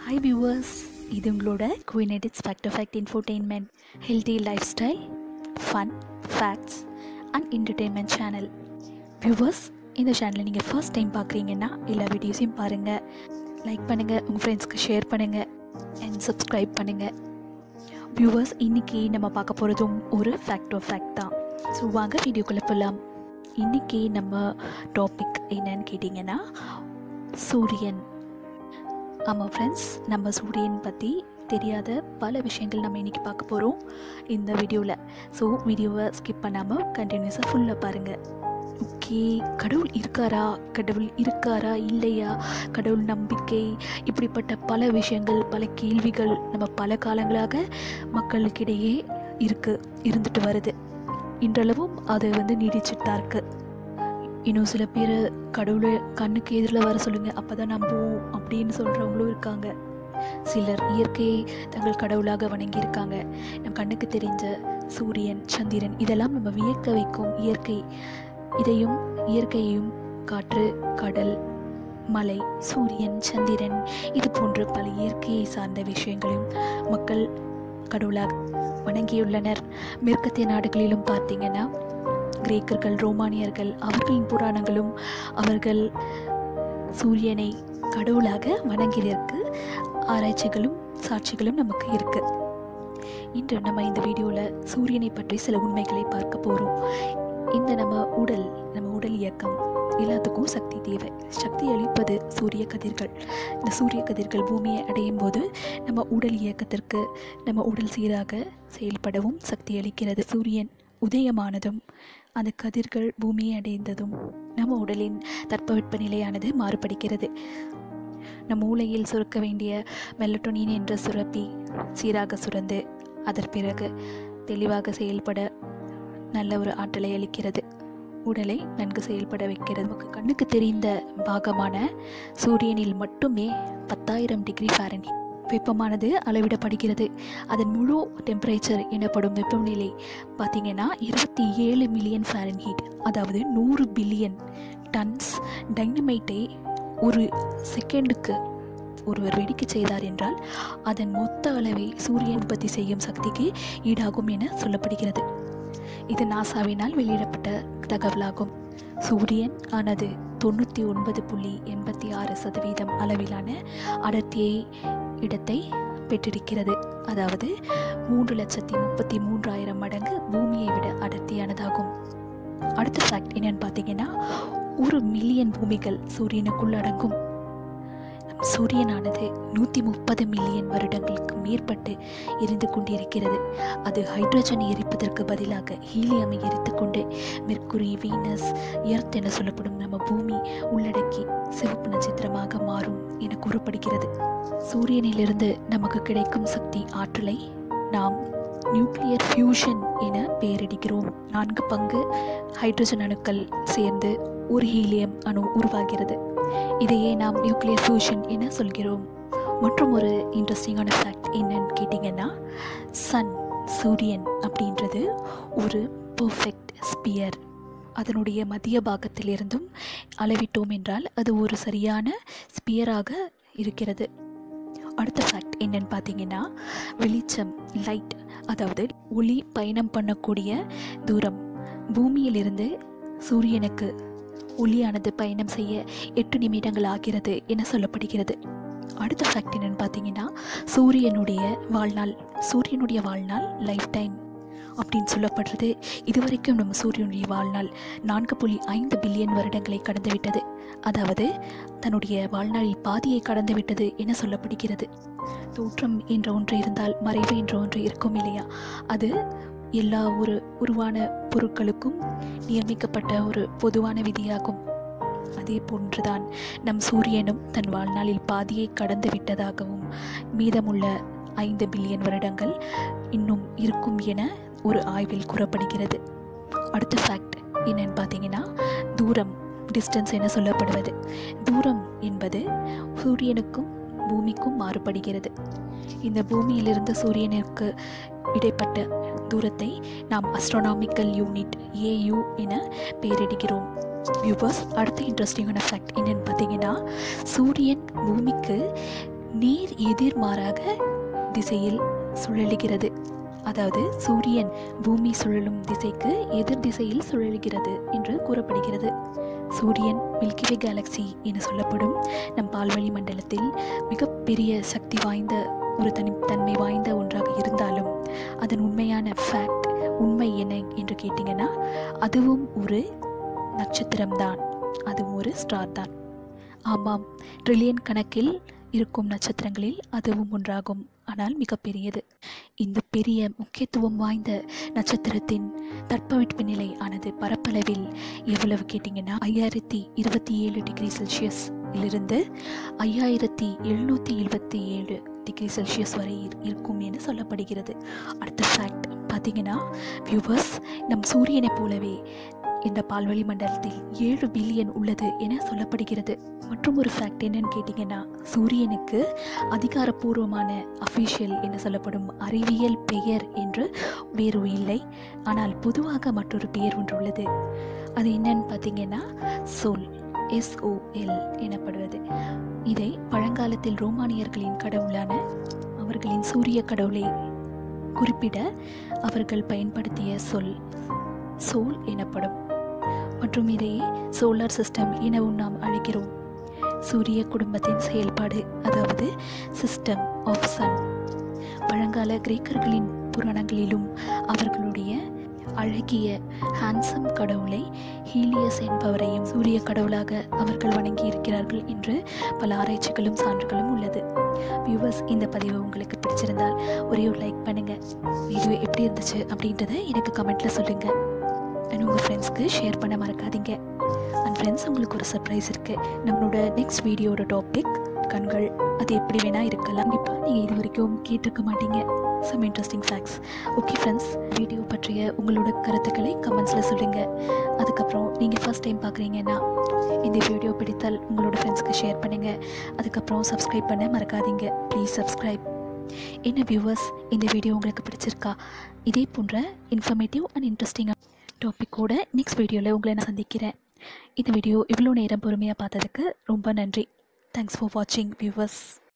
hi viewers இது உங்களோட குயினடிட்ஸ் fact fact infotainment healthy life style fun facts and entertainment channel viewers இந்த சேனலை நீங்கள் ஃபர்ஸ்ட் டைம் பார்க்குறீங்கன்னா எல்லா வீடியோஸையும் பாருங்கள் லைக் பண்ணுங்கள் உங்கள் ஃப்ரெண்ட்ஸ்க்கு ஷேர் பண்ணுங்கள் அண்ட் சப்ஸ்கிரைப் பண்ணுங்கள் வியூவர்ஸ் இன்றைக்கி நம்ம பார்க்க போகிறதும் ஒரு ஃபேக்ட் ஆஃப் ஃபேக்ட் தான் ஸோ வாங்க வீடியோக்குள்ளே போகலாம் இன்றைக்கி நம்ம டாபிக் என்னன்னு கேட்டிங்கன்னா சூரியன் ஆமாம் ஃப்ரெண்ட்ஸ் நம்ம சூரியன் பற்றி தெரியாத பல விஷயங்கள் நம்ம இன்றைக்கி பார்க்க போகிறோம் இந்த வீடியோவில் ஸோ வீடியோவை ஸ்கிப் பண்ணாமல் கண்டினியூஸாக ஃபுல்லாக பாருங்கள் ஓகே கடவுள் இருக்காரா கடவுள் இருக்காரா இல்லையா கடவுள் நம்பிக்கை இப்படிப்பட்ட பல விஷயங்கள் பல கேள்விகள் நம்ம பல காலங்களாக மக்களுக்கிடையே இருக்கு இருந்துட்டு வருது இன்றளவும் அது வந்து நீடிச்சுட்டு தான் இருக்குது இன்னும் சில பேர் கடவுளை கண்ணுக்கு எதிரில் வர சொல்லுங்கள் அப்போ தான் நம்புவோம் அப்படின்னு சொல்கிறவங்களும் இருக்காங்க சிலர் இயற்கையை தங்கள் கடவுளாக வணங்கியிருக்காங்க நம் கண்ணுக்கு தெரிஞ்ச சூரியன் சந்திரன் இதெல்லாம் நம்ம வியக்க வைக்கும் இயற்கை இதையும் இயற்கையையும் காற்று கடல் மலை சூரியன் சந்திரன் இது போன்ற பல இயற்கையை சார்ந்த விஷயங்களையும் மக்கள் கடவுளாக வணங்கியுள்ளனர் மேற்கத்திய நாடுகளிலும் பார்த்தீங்கன்னா கிரேக்கர்கள் ரோமானியர்கள் அவர்களின் புராணங்களும் அவர்கள் சூரியனை கடவுளாக வணங்கியதற்கு ஆராய்ச்சிகளும் சாட்சிகளும் நமக்கு இருக்கு இன்று நம்ம இந்த வீடியோவில் சூரியனை பற்றி சில உண்மைகளை பார்க்க போகிறோம் இந்த நம்ம உடல் நம்ம உடல் இயக்கம் எல்லாத்துக்கும் சக்தி தேவை சக்தி அளிப்பது சூரிய கதிர்கள் இந்த சூரிய கதிர்கள் பூமியை அடையும் போது நம்ம உடல் இயக்கத்திற்கு நம்ம உடல் சீராக செயல்படவும் சக்தி அளிக்கிறது சூரியன் உதயமானதும் அந்த கதிர்கள் பூமியை அடைந்ததும் நம்ம உடலின் தட்பவெட்ப நிலையானது மாறுபடுகிறது நம் மூளையில் சுரக்க வேண்டிய மெலட்டோனின் என்ற சுரப்பி சீராக சுரந்து அதன் பிறகு தெளிவாக செயல்பட நல்ல ஒரு ஆற்றலை அளிக்கிறது உடலை நன்கு செயல்பட வைக்கிறது நமக்கு கண்ணுக்கு தெரிந்த பாகமான சூரியனில் மட்டுமே பத்தாயிரம் டிகிரி ஃபாரன்ஹீட் வெப்பமானது அளவிடப்படுகிறது அதன் முழு டெம்பரேச்சர் எனப்படும் வெப்பநிலை பார்த்திங்கன்னா இருபத்தி ஏழு மில்லியன் ஃபாரன்ஹீட் அதாவது நூறு பில்லியன் டன்ஸ் டைனமைட்டை ஒரு செகண்டுக்கு ஒருவர் வெடிக்க செய்தார் என்றால் அதன் மொத்த அளவை சூரியன் உற்பத்தி செய்யும் சக்திக்கு ஈடாகும் என சொல்லப்படுகிறது இது நாசாவினால் வெளியிடப்பட்ட தகவலாகும் சூரியன் ஆனது தொண்ணூற்றி ஒன்பது புள்ளி எண்பத்தி ஆறு சதவீதம் அளவிலான அடர்த்தியை இடத்தை பெற்றிருக்கிறது அதாவது மூன்று லட்சத்தி முப்பத்தி மூன்றாயிரம் மடங்கு பூமியை விட அடர்த்தியானதாகும் அடுத்த ஃபேக்ட் என்னன்னு பார்த்தீங்கன்னா ஒரு மில்லியன் பூமிகள் சூரியனுக்குள் அடங்கும் சூரியனானது நூற்றி முப்பது மில்லியன் வருடங்களுக்கு மேற்பட்டு எரிந்து கொண்டிருக்கிறது அது ஹைட்ரஜனை எரிப்பதற்கு பதிலாக ஹீலியமை எரித்து கொண்டு மெர்க்குரி வீனஸ் எர்த் என சொல்லப்படும் நம்ம பூமி உள்ளடக்கி சிவப்பு நட்சத்திரமாக மாறும் என கூறப்படுகிறது சூரியனிலிருந்து நமக்கு கிடைக்கும் சக்தி ஆற்றலை நாம் நியூக்ளியர் ஃபியூஷன் என பெயரிடுகிறோம் நான்கு பங்கு ஹைட்ரஜன் அணுக்கள் சேர்ந்து ஒரு ஹீலியம் அணு உருவாகிறது இதையே நாம் நியூக்ளியர் ஃபியூஷன் என சொல்கிறோம் மற்றும் ஒரு இன்ட்ரெஸ்டிங்கான ஃபேக்ட் என்னன்னு கேட்டிங்கன்னா சன் சூரியன் அப்படின்றது ஒரு பர்ஃபெக்ட் ஸ்பியர் அதனுடைய மத்திய பாகத்திலிருந்தும் அளவிட்டோம் என்றால் அது ஒரு சரியான ஸ்பியராக இருக்கிறது அடுத்த ஃபேக்ட் என்னன்னு பார்த்தீங்கன்னா வெளிச்சம் லைட் அதாவது ஒளி பயணம் பண்ணக்கூடிய தூரம் பூமியிலிருந்து சூரியனுக்கு ஒளியானது பயணம் செய்ய எட்டு நிமிடங்கள் ஆகிறது என சொல்லப்படுகிறது அடுத்த ஃபேக்ட் என்னன்னு பார்த்தீங்கன்னா சூரியனுடைய வாழ்நாள் சூரியனுடைய வாழ்நாள் லைஃப் டைம் அப்படின்னு சொல்லப்படுறது இதுவரைக்கும் நம்ம சூரியனுடைய வாழ்நாள் நான்கு புள்ளி ஐந்து பில்லியன் வருடங்களை கடந்துவிட்டது அதாவது தன்னுடைய வாழ்நாளில் பாதியை கடந்துவிட்டது என சொல்லப்படுகிறது தோற்றம் என்ற ஒன்று இருந்தால் மறைவு என்ற ஒன்று இருக்கும் இல்லையா அது எல்லா ஒரு உருவான பொருட்களுக்கும் நியமிக்கப்பட்ட ஒரு பொதுவான விதியாகும் அதே போன்றுதான் நம் சூரியனும் தன் வாழ்நாளில் பாதியை கடந்து விட்டதாகவும் மீதமுள்ள ஐந்து பில்லியன் வருடங்கள் இன்னும் இருக்கும் என ஒரு ஆய்வில் கூறப்படுகிறது அடுத்த ஃபேக்ட் என்னன்னு பார்த்தீங்கன்னா தூரம் டிஸ்டன்ஸ் என சொல்லப்படுவது தூரம் என்பது சூரியனுக்கும் பூமிக்கும் மாறுபடுகிறது இந்த பூமியிலிருந்து சூரியனுக்கு இடைப்பட்ட தூரத்தை நாம் அஸ்ட்ரானாமிக்கல் யூனிட் ஏயு என பெயரிடுகிறோம் வியூவர்ஸ் அடுத்த இன்ட்ரெஸ்டிங்கான ஃபேக்ட் என்னன்னு பார்த்தீங்கன்னா சூரியன் பூமிக்கு நேர் எதிர்மாறாக திசையில் சுழலுகிறது அதாவது சூரியன் பூமி சுழலும் திசைக்கு எதிர் திசையில் சுழலுகிறது என்று கூறப்படுகிறது சூரியன் மில்கிவே கேலக்சி என சொல்லப்படும் நம் பால்வழி மண்டலத்தில் மிகப்பெரிய சக்தி வாய்ந்த ஒரு தனித்தன்மை வாய்ந்த ஒன்றாக இருந்தாலும் அதன் உண்மையான ஃபேக்ட் உண்மை என்ன என்று கேட்டிங்கன்னா அதுவும் ஒரு நட்சத்திரம்தான் அதுவும் ஒரு ஸ்டார் தான் ஆமாம் ட்ரில்லியன் கணக்கில் இருக்கும் நட்சத்திரங்களில் அதுவும் ஒன்றாகும் ஆனால் மிகப்பெரியது இந்த பெரிய முக்கியத்துவம் வாய்ந்த நட்சத்திரத்தின் தட்பவெட்ப நிலை ஆனது பரப்பளவில் எவ்வளவு கேட்டிங்கன்னா ஐயாயிரத்தி இருபத்தி ஏழு டிகிரி செல்சியஸ் இலிருந்து ஐயாயிரத்தி எழுநூற்றி எழுபத்தி ஏழு டிகிரி செல்சியஸ் வரை இரு- இருக்கும் என சொல்லப்படுகிறது அடுத்த ஃபேக்ட் பார்த்தீங்கன்னா வியூவர்ஸ் நம் சூரியனைப் போலவே இந்த பால்வழி மண்டலத்தில் ஏழு பில்லியன் உள்ளது என சொல்லப்படுகிறது மற்றும் ஒரு ஃபேக்ட் என்னன்னு கேட்டிங்கன்னா சூரியனுக்கு அதிகாரப்பூர்வமான அஃபிஷியல் என சொல்லப்படும் அறிவியல் பெயர் என்று வேறு இல்லை ஆனால் பொதுவாக மற்றொரு பெயர் ஒன்று உள்ளது அது என்னன்னு பார்த்தீங்கன்னா சோல் எஸ்ஓஎல் எனப்படுவது இதை பழங்காலத்தில் ரோமானியர்களின் கடவுளான அவர்களின் சூரிய கடவுளை குறிப்பிட அவர்கள் பயன்படுத்திய சொல் சோல் எனப்படும் மற்றும் இதை சோலார் சிஸ்டம் எனவும் நாம் அழைக்கிறோம் சூரிய குடும்பத்தின் செயல்பாடு அதாவது சிஸ்டம் ஆஃப் சன் பழங்கால கிரேக்கர்களின் புராணங்களிலும் அவர்களுடைய அழகிய ஹான்சம் கடவுளை ஹீலியஸ் என்பவரையும் சூரிய கடவுளாக அவர்கள் வணங்கி இருக்கிறார்கள் என்று பல ஆராய்ச்சிகளும் சான்றுகளும் உள்ளது வியூவர்ஸ் இந்த பதிவு உங்களுக்கு பிடிச்சிருந்தால் ஒரே ஒரு லைக் பண்ணுங்கள் வீடியோ எப்படி இருந்துச்சு அப்படின்றத எனக்கு கமெண்ட்டில் சொல்லுங்கள் அண்ட் உங்கள் ஃப்ரெண்ட்ஸ்க்கு ஷேர் பண்ண மறக்காதீங்க அண்ட் ஃப்ரெண்ட்ஸ் உங்களுக்கு ஒரு சர்ப்ரைஸ் இருக்குது நம்மளோட நெக்ஸ்ட் வீடியோட டாபிக் கண்கள் அது எப்படி வேணால் இருக்கலாம் கண்டிப்பாக நீங்கள் இது வரைக்கும் கேட்டிருக்க மாட்டீங்க some interesting facts okay friends video பற்றிய உங்களோட கருத்துக்களை கமெண்ட்ஸில் சொல்லுங்கள் அதுக்கப்புறம் நீங்கள் ஃபர்ஸ்ட் டைம் பார்க்குறீங்கன்னா இந்த வீடியோ பிடித்தால் உங்களோட ஃப்ரெண்ட்ஸ்க்கு ஷேர் பண்ணுங்கள் அதுக்கப்புறம் சப்ஸ்கிரைப் பண்ண மறக்காதீங்க ப்ளீஸ் சப்ஸ்கிரைப் என்ன வியூவர்ஸ் இந்த வீடியோ உங்களுக்கு பிடிச்சிருக்கா இதே போன்ற இன்ஃபர்மேட்டிவ் அண்ட் இன்ட்ரெஸ்டிங்காக டாப்பிக்கோட நெக்ஸ்ட் வீடியோவில் உங்களை நான் சந்திக்கிறேன் இந்த வீடியோ இவ்வளோ நேரம் பொறுமையாக பார்த்ததுக்கு ரொம்ப நன்றி தேங்க்ஸ் ஃபார் வாட்சிங் வியூவர்ஸ்